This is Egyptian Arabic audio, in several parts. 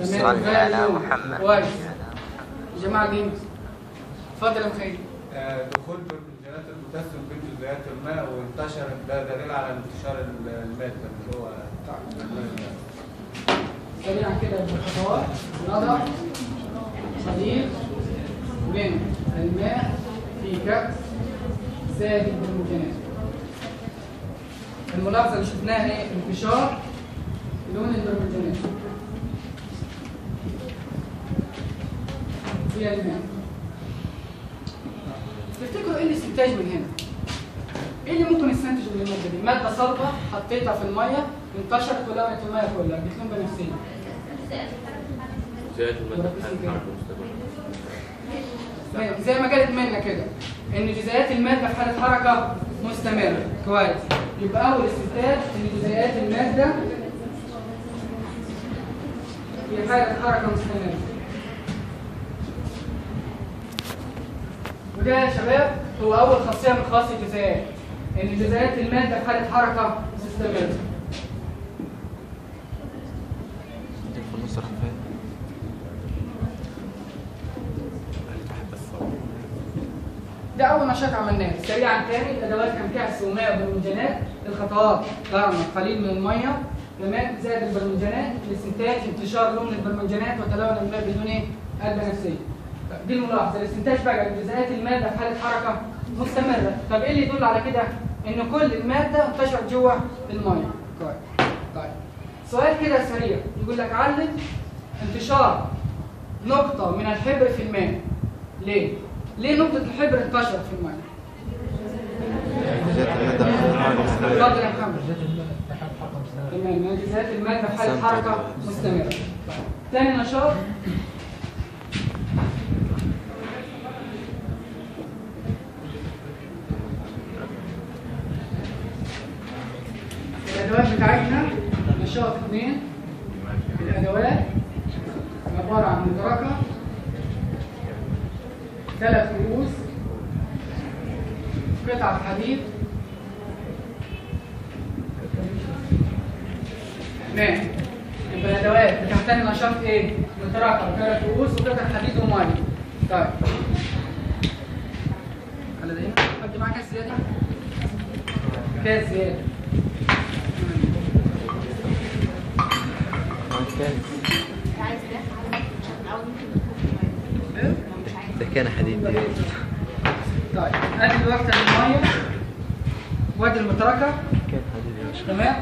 صل على محمد كويس جماعة دي اتفضل يا مخيل آه، دخول برمجانات البوتاسيوم في جزيئات الماء وانتشرت ده دليل على انتشار ال- المادة اللي هو سريعا كده بالخطوات نضع صديق من الماء في كأس سائل بالمكانات الملاحظة اللي شفناها ايه انتشار لون البرمجانات في الماء تفتكروا ايه الاستنتاج من هنا؟ ايه اللي ممكن يستنتج من الماده دي؟ ماده صلبه حطيتها في الميه انتشرت ولونت الميه كلها بتلون بنفسها زيادة المادة في حالة حركة مستمرة زي ما قالت منا كده ان جزيئات الماده في حاله حركه مستمره كويس يبقى اول استنتاج ان جزيئات الماده في حاله حركه مستمره وده يا شباب هو اول خاصيه من خواص الجزيئات ان جزيئات الماده في حاله حركه مستمره في النص راح فين ده اول نشاط عملناه سريعا تاني الادوات كان فيها السوميه والبرمجانات الخطوات غرنا قليل من الميه تمام زائد البرمجانات الاستنتاج انتشار لون البرمجانات وتلون الماء بدون ايه قلبه نفسيه طب دي الملاحظه الاستنتاج بقى جزيئات الماده في حاله حركه مستمره طب ايه اللي يدل على كده ان كل الماده انتشرت جوه الميه كويس طيب سؤال كده سريع يقول لك علل انتشار نقطه من الحبر في الماء ليه ليه نقطة الحبر انتشرت في الماء؟ جزيئات المادة في حالة مستمرة اتفضل يا محمد تمام جزيئات المادة في حالة حركة مستمرة ثاني نشاط الأدوات بتاعتنا نشاط اثنين الأدوات عبارة عن مدركة ثلاث رؤوس قطعة حديد تمام يبقى الادوات بتحتوي نشاط ايه؟ متراكم ثلاث رؤوس وقطع حديد وميه طيب على ده هنا حد معاك كاس زياده؟ كاس زياده عايز ده عشان اول إيه؟ ده كان حديد طيب ادي دلوقتي الميه وادي المتركه كان حديد يا باشا تمام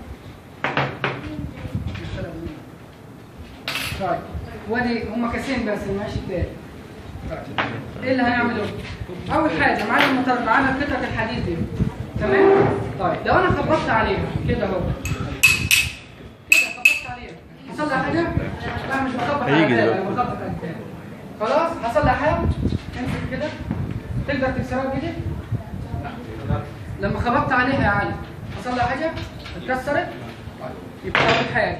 طيب وادي هما كاسين بس الماشي التاني طيب ايه اللي هنعمله اول حاجه معانا المطر معانا قطعه الحديد دي تمام طيب لو انا خبطت عليها كده اهو كده خبطت عليها حصل لها حاجه لا مش بخبط على هيجي الباب، دلوقتي. انا بخبط على الباب. خلاص حصل لها حاجه امسك كده تقدر تكسرها بايدك لما خبطت عليها يا علي حصل لها حاجه اتكسرت طيب، يبقى اول حاجه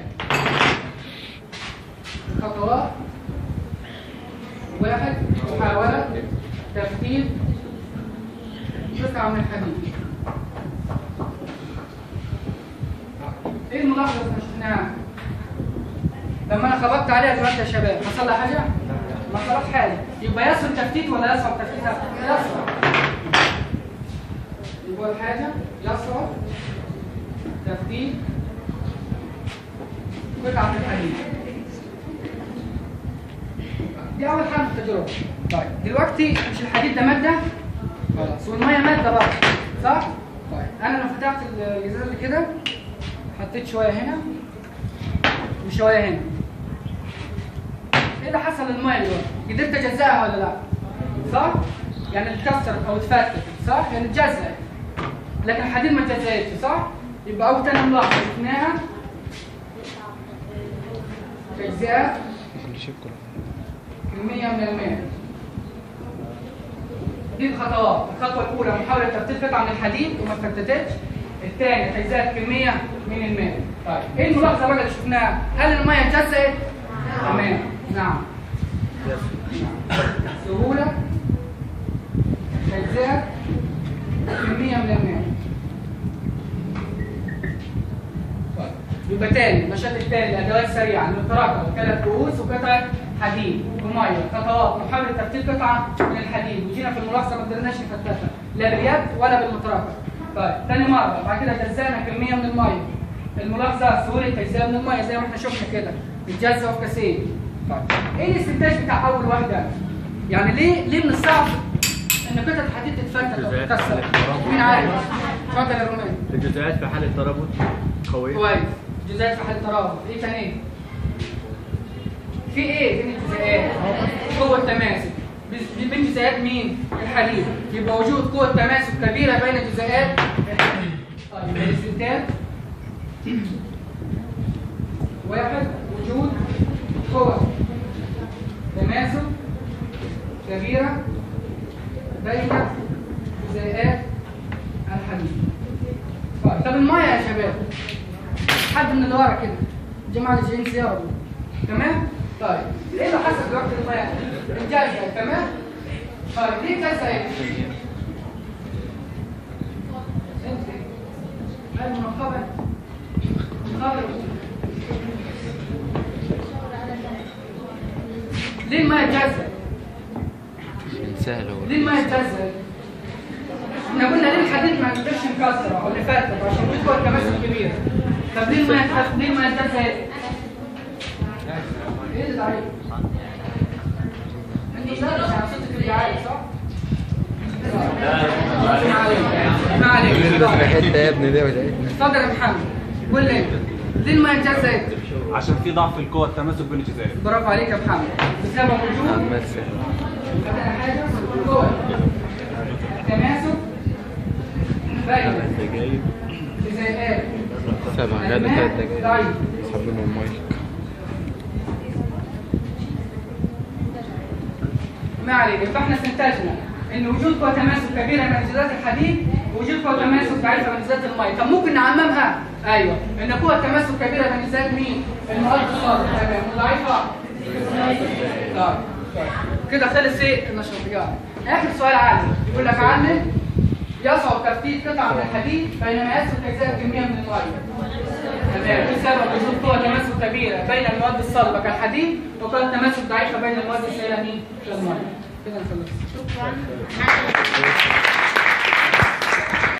خطوات واحد محاولة تفتيت قطعة من الحديد ايه الملاحظة اللي شفناها؟ لما انا خبطت عليها دلوقتي يا شباب حصل لها حاجة؟ ما حصلش حاجة يبقى يصل تفتيت ولا يصعب تفتيتها؟ يصعب يبقى أول حاجة يصعب تفتيت قطعة من الحديد دي اول حاجه في التجربه طيب دلوقتي مش الحديد ده ماده خلاص والميه ماده برضه صح طيب انا لو فتحت الازازه كده حطيت شويه هنا وشويه هنا ايه اللي حصل للميه دلوقتي قدرت اجزاها ولا لا صح يعني اتكسرت او اتفتت صح يعني اتجزأت لكن الحديد ما اتجزأتش صح يبقى اول تاني ملاحظه شفناها تجزئه كمية من الماء دي الخطوات الخطوة الأولى محاولة ترتيب قطعة من الحديد وما اتفتتتش الثاني تجزئة كمية من الماء طيب ايه الملاحظة بقى اللي شفناها؟ هل المية اتجزأت؟ تمام نعم سهولة تجزئة كمية من الماء طيب يبقى تاني النشاط التاني الادوات سريعه المتراكمه ثلاث كؤوس وقطعه حديد وميه خطوات محاوله ترتيب قطعه من الحديد وجينا في الملاحظه ما قدرناش نفتتها لا باليد ولا بالمتراكم طيب تاني مره بعد كده جزأنا كميه من الميه الملاحظه سهوله تجزئه من الميه زي ما احنا شفنا كده بتجزأ في كاسين طيب ايه الاستنتاج بتاع اول واحده يعني ليه ليه من الصعب ان قطعه حديد تتفتت او جزيئات تتكسر الترابط. مين عارف اتفضل يا رومان الجزيئات في حالة ترابط قوية كويس جزيئات في حالة ترابط ايه تاني في ايه بين الجزيئات قوة تماسك بس- بين جزيئات مين الحديد يبقى وجود قوة تماسك كبيرة بين جزيئات الحديد طيب الاستنتاج واحد وجود قوة تماسك كبيرة بين جزيئات الحديد طيب طب المايه يا شباب حد من اللي ورا كده الجماعه اللي جايين سياره دول. تمام طيب ايه اللي حصل في وقت المايه الجزء تمام طيب ليه جزء ايه المنقبه منقبه ليه المايه جزء سهل هو ليه المايه جزء احنا قلنا ليه الحديد ما نقدرش نكسره او نفتت عشان في قوه تماسك كبيره طب ليه المايه تخف ليه المايه جزء ايه ايه اللي ضعيف انت مش عارف عشان صوتك اللي عالي صح ما عليك ما عليك في حتة يا ابني دي وجعتني اتفضل يا محمد قول لي انت ليه المايه جزء ايه عشان في ضعف القوة التماسك بين الجزيئات برافو عليك يا محمد بسبب وجود عمال سهل بدأنا حاجة قوة تماسك بين دقايق جزيئات سبعة قاعدة ثلاث دقايق ضعيف اسحب منهم المايك ما عليك يبقى احنا استنتجنا ان وجود قوة تماسك كبيرة من جزيئات الحديد ووجود قوة تماسك ضعيفة من جزيئات المية طب ممكن نعممها ايوه ان قوة تماسك كبيرة من جزيئات مين؟ المواد الصلبة تمام وضعيفة طيب طيب. كده خلص ايه النشاطيات اخر سؤال عادي يقول لك علم يصعب تفتيت قطعة من الحديد بينما يسلك اجزاء كمية من المية تمام بسبب وجود قوة تماسك كبيرة بين المواد الصلبة كالحديد وقوة تماسك ضعيفة بين المواد السائلة مين؟ كالمية كده نخلص شكرا